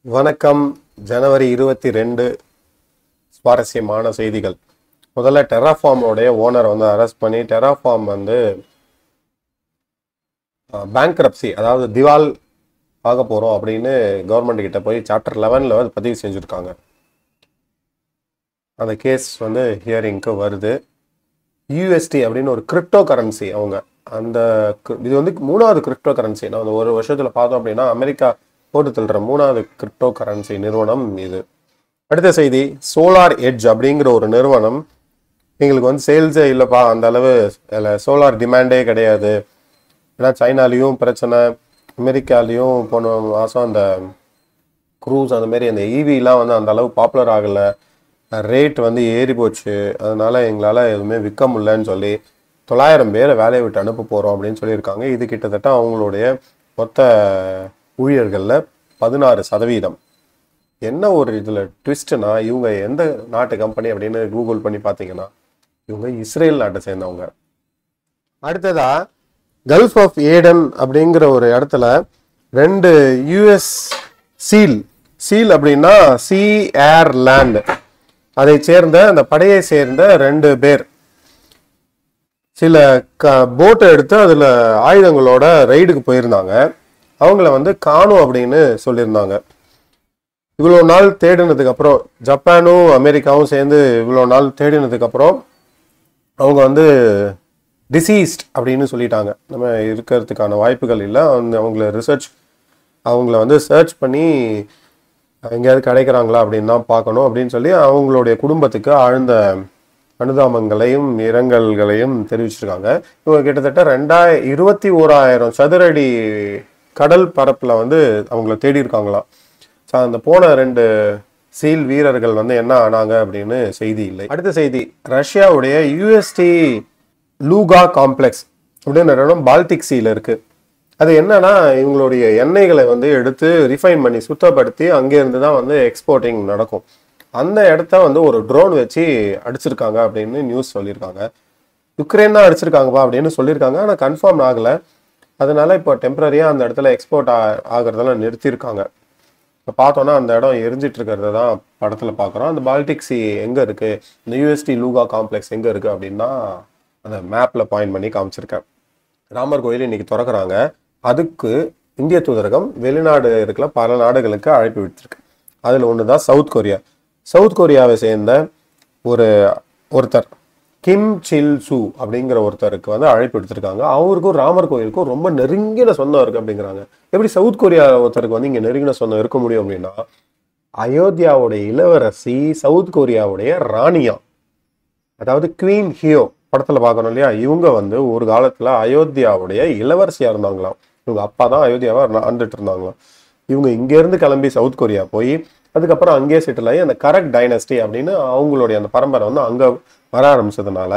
வணக்கம் ஜனவரி இருபத்தி ரெண்டு சுவாரஸ்யமான செய்திகள் முதல்ல டெராஃபார்மோடைய ஓனர் வந்து அரெஸ்ட் பண்ணி டெராஃபார்ம் வந்து பேங்க்ரப்சி அதாவது திவால் ஆக போகிறோம் அப்படின்னு கவர்மெண்ட் கிட்ட போய் சாப்டர் லெவனில் வந்து பதிவு செஞ்சுருக்காங்க அந்த கேஸ் வந்து ஹியரிங்க்கு வருது யூஎஸ்டி அப்படின்னு ஒரு கிரிப்டோ கரன்சி அவங்க அந்த cri- இது வந்து மூணாவது கிரிப்டோ கரன்சி நான் அந்த ஒரு வருஷத்தில் பார்த்தோம் அப்படின்னா அமெரிக்கா போட்டு தள்ளுற மூணாவது கிரிப்டோ கரன்சி நிறுவனம் இது அடுத்த செய்தி சோலார் எட்ஜ் அப்படிங்கிற ஒரு நிறுவனம் எங்களுக்கு வந்து சேல்ஸே இல்லைப்பா அந்த அளவு சோலார் டிமாண்டே கிடையாது ஏன்னா சைனாலேயும் பிரச்சனை அமெரிக்காலேயும் போன மாதம் அந்த க்ரூஸ் அந்த மாதிரி அந்த ஈவிலாம் வந்து அந்த அளவு பாப்புலர் ஆகலை ரேட் வந்து ஏறி போச்சு அதனால எங்களால் எதுவுமே விற்க முடியலன்னு சொல்லி தொள்ளாயிரம் பேரை வேலையை விட்டு அனுப்ப போகிறோம் அப்படின்னு சொல்லியிருக்காங்க இது கிட்டத்தட்ட அவங்களுடைய மொத்த ஊழியர்களில் பதினாறு சதவீதம் என்ன ஒரு இதில் ட்விஸ்ட்னா இவங்க எந்த நாட்டு கம்பெனி அப்படின்னு கூகுள் பண்ணி பார்த்தீங்கன்னா இவங்க இஸ்ரேல் நாட்டை சேர்ந்தவங்க அடுத்ததா கல்ஃப் ஆஃப் ஏடன் அப்படிங்கிற ஒரு இடத்துல ரெண்டு யுஎஸ் சீல் சீல் அப்படின்னா சி ஏர் லேண்ட் அதை சேர்ந்த அந்த படையை சேர்ந்த ரெண்டு பேர் சில க போட்டை எடுத்து அதில் ஆயுதங்களோட ரைடுக்கு போயிருந்தாங்க அவங்கள வந்து காணும் அப்படின்னு சொல்லியிருந்தாங்க இவ்வளோ நாள் தேடினதுக்கு அப்புறம் ஜப்பானும் அமெரிக்காவும் சேர்ந்து இவ்வளோ நாள் தேடினதுக்கு அப்புறம் அவங்க வந்து டிசீஸ்ட் அப்படின்னு சொல்லிட்டாங்க நம்ம இருக்கிறதுக்கான வாய்ப்புகள் இல்லை அவங்க அவங்கள ரிசர்ச் அவங்கள வந்து சர்ச் பண்ணி எங்கேயாவது கிடைக்கிறாங்களா அப்படின்னு தான் பார்க்கணும் அப்படின்னு சொல்லி அவங்களுடைய குடும்பத்துக்கு ஆழ்ந்த அனுதாபங்களையும் இரங்கல்களையும் தெரிவிச்சிருக்காங்க இவங்க கிட்டத்தட்ட ரெண்டாய இருபத்தி ஓராயிரம் சதுரடி கடல் பரப்பில் வந்து அவங்கள தேடி இருக்காங்களாம் ஸோ அந்த போன ரெண்டு சீல் வீரர்கள் வந்து என்ன ஆனாங்க அப்படின்னு செய்தி இல்லை அடுத்த செய்தி ரஷ்யாவுடைய யூஎஸ்டி லூகா காம்ப்ளெக்ஸ் அப்படின்னு ஒரு இடம் பால்டிக் சீல இருக்கு அது என்னன்னா இவங்களுடைய எண்ணெய்களை வந்து எடுத்து ரிஃபைன் பண்ணி சுத்தப்படுத்தி அங்கேருந்து தான் வந்து எக்ஸ்போர்ட்டிங் நடக்கும் அந்த இடத்த வந்து ஒரு ட்ரோன் வச்சு அடிச்சிருக்காங்க அப்படின்னு நியூஸ் சொல்லியிருக்காங்க யுக்ரைன் தான் அடிச்சிருக்காங்கப்பா அப்படின்னு சொல்லியிருக்காங்க ஆனால் கன்ஃபார்ம் ஆகலை அதனால இப்போ டெம்பரரியாக அந்த இடத்துல எக்ஸ்போர்ட் ஆகிறதெல்லாம் நிறுத்தியிருக்காங்க இப்போ பார்த்தோன்னா அந்த இடம் எரிஞ்சிட்டு இருக்கிறத தான் படத்தில் பார்க்குறோம் அந்த பால்டிக் சி எங்கே இருக்குது இந்த யூஎஸ்டி லூகா காம்ப்ளெக்ஸ் எங்கே இருக்குது அப்படின்னா அந்த மேப்பில் பாயிண்ட் பண்ணி காமிச்சிருக்கேன் ராமர் கோயில் இன்னைக்கு திறக்கறாங்க அதுக்கு இந்திய தூதரகம் வெளிநாடு இருக்கிற பல நாடுகளுக்கு அழைப்பு விடுத்திருக்கு அதில் ஒன்று தான் சவுத் கொரியா சவுத் கொரியாவை சேர்ந்த ஒரு ஒருத்தர் கிம் சில் சு அப்படிங்கிற ஒருத்தருக்கு வந்து அழைப்பு எடுத்திருக்காங்க அவருக்கும் ராமர் கோயிலுக்கும் ரொம்ப நெருங்கின சொந்தம் இருக்கு அப்படிங்கிறாங்க எப்படி சவுத் கொரியா ஒருத்தருக்கு வந்து இங்க நெருங்கின சொந்தம் இருக்க முடியும் அப்படின்னா அயோத்தியாவுடைய இளவரசி சவுத் கொரியாவுடைய ராணியா அதாவது குவீன் ஹியோ படத்துல பார்க்கணும் இல்லையா இவங்க வந்து ஒரு காலத்துல அயோத்தியாவுடைய இளவரசியா இருந்தாங்களாம் இவங்க அப்பா தான் அயோத்தியாவை ஆண்டுட்டு இருந்தாங்களாம் இவங்க இங்க இருந்து கிளம்பி சவுத் கொரியா போய் அதுக்கப்புறம் அங்கேயே செட்டில் ஆகி அந்த கரெக்ட் டைனஸ்டி அப்படின்னு அவங்களுடைய அந்த பரம்பரை வந்து அங்க வர ஆரம்பிச்சதுனால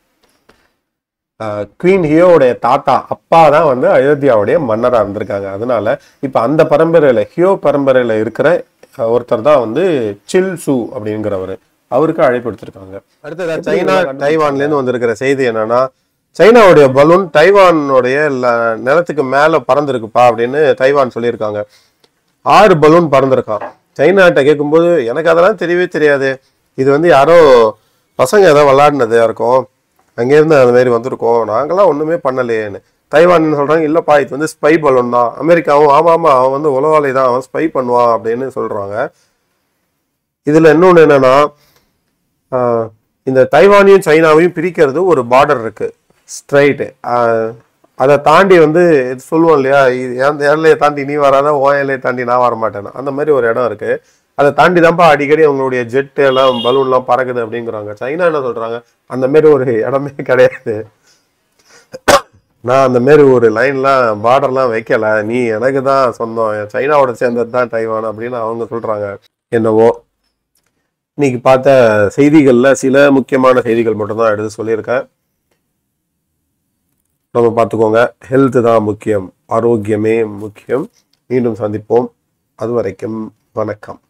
குவீன் ஹியோவுடைய தாத்தா அப்பா தான் வந்து அயோத்தியாவுடைய மன்னராக இருந்திருக்காங்க அதனால இப்போ அந்த பரம்பரையில் ஹியோ பரம்பரையில் இருக்கிற அஹ், ஒருத்தர் தான் வந்து சில் சு அப்படிங்கிறவர் அவருக்கு அழைப்பு எடுத்திருக்காங்க அடுத்ததா சைனா டைவான்லேருந்து வந்திருக்கிற செய்தி என்னன்னா சைனாவுடைய பலூன் டைவானுடைய ல- நிலத்துக்கு மேலே பறந்துருக்குப்பா அப்படின்னு தைவான் சொல்லியிருக்காங்க ஆறு பலூன் பறந்துருக்கான் சைனாட்ட கேட்கும்போது எனக்கு அதெல்லாம் தெரியவே தெரியாது இது வந்து யாரோ பசங்க ஏதோ விளாடினதா இருக்கும் அங்கேருந்து அந்த மாதிரி வந்திருக்கோம் நாங்களாம் ஒன்றுமே பண்ணலையேன்னு தைவான் என்ன சொல்கிறாங்க இல்லைப்பா இது வந்து ஸ்பை பலூன் தான் அமெரிக்காவும் ஆமாம் ஆமாம் அவன் வந்து உலவாளி தான் அவன் ஸ்பை பண்ணுவான் அப்படின்னு சொல்கிறாங்க இதில் இன்னொன்று என்னன்னா ஆஹ், இந்த தைவானையும் சைனாவையும் பிரிக்கிறது ஒரு பார்டர் இருக்கு ஸ்ட்ரைட்டு அதை தாண்டி வந்து இது சொல்லுவோம் இல்லையா இது என் எல்லையை தாண்டி நீ வராத ஓ எல்லையை தாண்டி நான் வர மாட்டேன்னு அந்த மாதிரி ஒரு இடம் இருக்கு அதை தாண்டி தான்ப்பா அடிக்கடி அவங்களுடைய ஜெட் எல்லாம் பலூன்லாம் பறக்குது அப்படிங்கிறாங்க சைனா என்ன சொல்றாங்க அந்த மாதிரி ஒரு இடமே கிடையாது நான் அந்த மாதிரி ஒரு லைன்லாம் பார்டர்லாம் வைக்கல நீ எனக்கு தான் சொந்தம் சைனாவோட சேர்ந்தது தான் டைவான் அப்படின்னு அவங்க சொல்றாங்க என்னவோ இன்னைக்கு பார்த்த செய்திகளில் சில முக்கியமான செய்திகள் மட்டும்தான் எடுத்து சொல்லியிருக்கேன் நம்ம பார்த்துக்கோங்க ஹெல்த் தான் முக்கியம் ஆரோக்கியமே முக்கியம் மீண்டும் சந்திப்போம் அது வரைக்கும் வணக்கம்